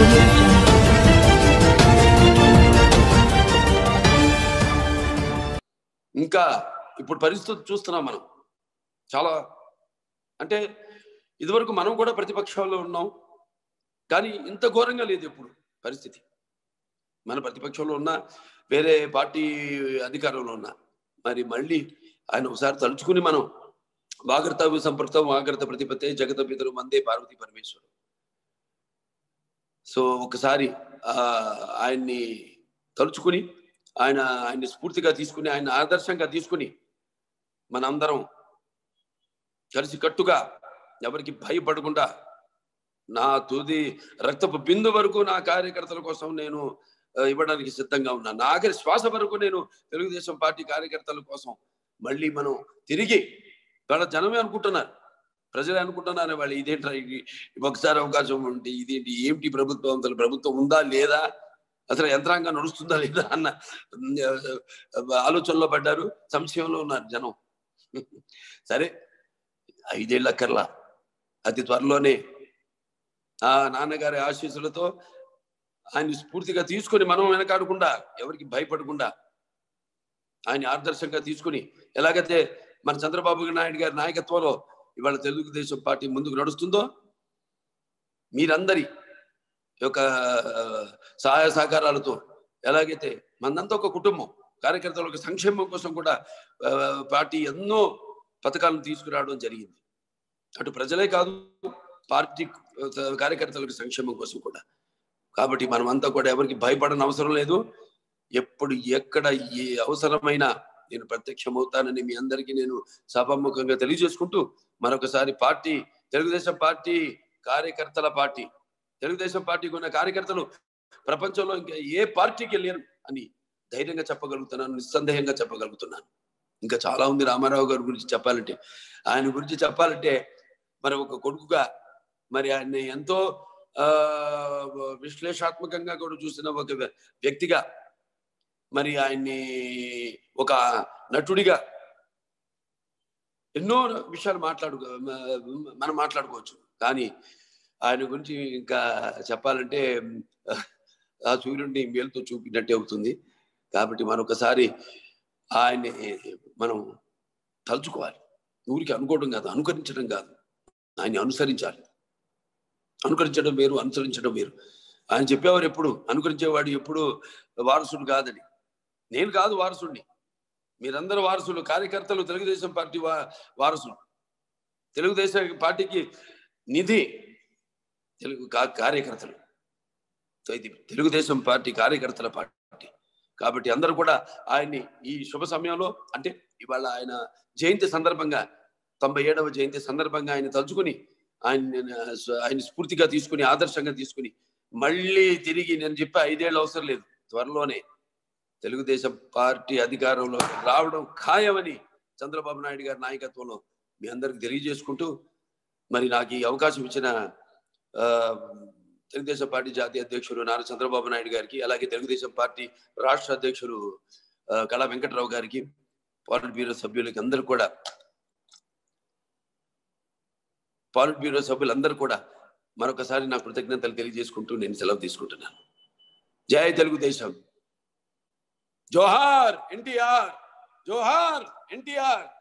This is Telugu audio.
ఇంకా ఇప్పుడు పరిస్థితి చూస్తున్నాం మనం చాలా అంటే ఇదివరకు మనం కూడా ప్రతిపక్షంలో ఉన్నాం కానీ ఇంత ఘోరంగా లేదు ఎప్పుడు పరిస్థితి మన ప్రతిపక్షంలో ఉన్న వేరే పార్టీ అధికారంలో ఉన్నా మరి మళ్ళీ ఆయన ఒకసారి తలుచుకుని మనం వాగర్త సంపృక్తం వాగర్త ప్రతిపత్తే జగత పితరు మందే పార్వతి పరమేశ్వరు సో ఒకసారి ఆ, ఆయన్ని తలుచుకుని ఆయన ఆయన్ని స్ఫూర్తిగా తీసుకుని ఆయన ఆదర్శంగా తీసుకుని మనందరం కలిసి కట్టుగా ఎవరికి భయపడకుండా నా తుది రక్తపు బిందు వరకు నా కార్యకర్తల కోసం నేను ఆ, ఇవ్వడానికి సిద్ధంగా ఉన్నా నా ఆఖరి శ్వాస వరకు నేను తెలుగుదేశం పార్టీ కార్యకర్తల కోసం మళ్ళీ మనం తిరిగి వాళ్ళ జనమే అనుకుంటున్నారు ప్రజలే అనుకుంటున్నారు వాళ్ళు ఇదేంట్రా ఇది ఒకసారి అవకాశం ఉంటే ఇదేంటి ఏమిటి ప్రభుత్వం అసలు ప్రభుత్వం ఉందా లేదా అసలు యంత్రాంగం నడుస్తుందా లేదా అన్న ఉమ్, ఆ, ఆలోచనలో పడ్డారు సంశయంలో ఉన్నారు జనం సరే ఐదేళ్ళక్కర్లా అతి త్వరలోనే ఆ నాన్నగారి ఆశీస్సులతో ఆయన్ని స్ఫూర్తిగా తీసుకొని మనం వెనకాడకుండా ఎవరికి భయపడకుండా ఆయన ఆదర్శంగా తీసుకుని ఎలాగైతే మన చంద్రబాబు నాయుడు గారి నాయకత్వంలో ఇవాళ తెలుగుదేశం పార్టీ ముందుకు నడుస్తుందో మీరందరి యొక్క ఆ, సహాయ సహకారాలతో ఎలాగైతే మనంతా ఒక కుటుంబం కార్యకర్తల యొక్క సంక్షేమం కోసం కూడా ఆ, పార్టీ ఎన్నో పథకాలను తీసుకురావడం జరిగింది అటు ప్రజలే కాదు పార్టీ ఆ, కార్యకర్తలకు సంక్షేమం కోసం కూడా కాబట్టి మనమంతా కూడా ఎవరికి భయపడని అవసరం లేదు ఎప్పుడు ఎక్కడ ఏ అవసరమైన నేను ప్రత్యక్షమవుతానని మీ అందరికీ నేను సభాముఖంగా తెలియజేసుకుంటూ మరొకసారి పార్టీ తెలుగుదేశం పార్టీ కార్యకర్తల పార్టీ తెలుగుదేశం పార్టీకి ఉన్న కార్యకర్తలు ప్రపంచంలో ఇంకా ఏ పార్టీకి వెళ్ళారు అని ధైర్యంగా చెప్పగలుగుతున్నాను నిస్సందేహంగా చెప్పగలుగుతున్నాను ఇంకా చాలా ఉంది రామారావు గారి గురించి చెప్పాలంటే ఆయన గురించి చెప్పాలంటే మరి ఒక కొడుకుగా మరి ఆయన్ని ఎంతో ఆ విశ్లేషాత్మకంగా కూడా చూసిన ఒక వ్య- వ్యక్తిగా మరి ఆయన్ని ఒక నటుడిగా ఎన్నో విషయాలు మాట్లాడు మనం మాట్లాడుకోవచ్చు కానీ ఆయన గురించి ఇంకా చెప్పాలంటే ఆ సూర్యుడిని మేలుతో చూపినట్టే అవుతుంది కాబట్టి మరొకసారి ఆయన్ని మనం తలుచుకోవాలి ఊరికి అనుకోవడం కాదు అనుకరించడం కాదు ఆయన్ని అనుసరించాలి అనుకరించడం వేరు అనుసరించడం వేరు ఆయన చెప్పేవారు ఎప్పుడు అనుకరించేవాడు ఎప్పుడు వారసుడు కాదని నేను కాదు వారసుడిని మీరందరూ వారసులు కార్యకర్తలు తెలుగుదేశం పార్టీ వా వారసులు తెలుగుదేశం పార్టీకి నిధి తెలుగు కా- కార్యకర్తలు సో ఇది తెలుగుదేశం పార్టీ కార్యకర్తల పార్టీ కాబట్టి అందరూ కూడా ఆయన్ని ఈ శుభ సమయంలో అంటే ఇవాళ ఆయన జయంతి సందర్భంగా తొంభై ఏడవ జయంతి సందర్భంగా ఆయన తలుచుకుని ఆయన ఆయన స్ఫూర్తిగా తీసుకుని ఆదర్శంగా తీసుకుని మళ్ళీ తిరిగి నేను చెప్పే ఐదేళ్ళు అవసరం లేదు త్వరలోనే తెలుగుదేశం పార్టీ అధికారంలో రావడం ఖాయమని చంద్రబాబు నాయుడు గారి నాయకత్వంలో మీ అందరికి తెలియజేసుకుంటూ మరి నాకు ఈ అవకాశం ఇచ్చిన ఆ, తెలుగుదేశం పార్టీ జాతీయ అధ్యక్షుడు నారా చంద్రబాబు నాయుడు గారికి అలాగే తెలుగుదేశం పార్టీ రాష్ట్ర అధ్యక్షుడు ఆ, కళా వెంకట్రావు గారికి పాలిట్ బ్యూరో సభ్యులకి అందరూ కూడా పాలిట్ బ్యూరో సభ్యులందరూ కూడా మరొకసారి నా కృతజ్ఞతలు తెలియజేసుకుంటూ నేను సెలవు తీసుకుంటున్నాను జై తెలుగుదేశం జోహార్ ఎన్టీఆర్ జోహార్ ఎన్టీఆర్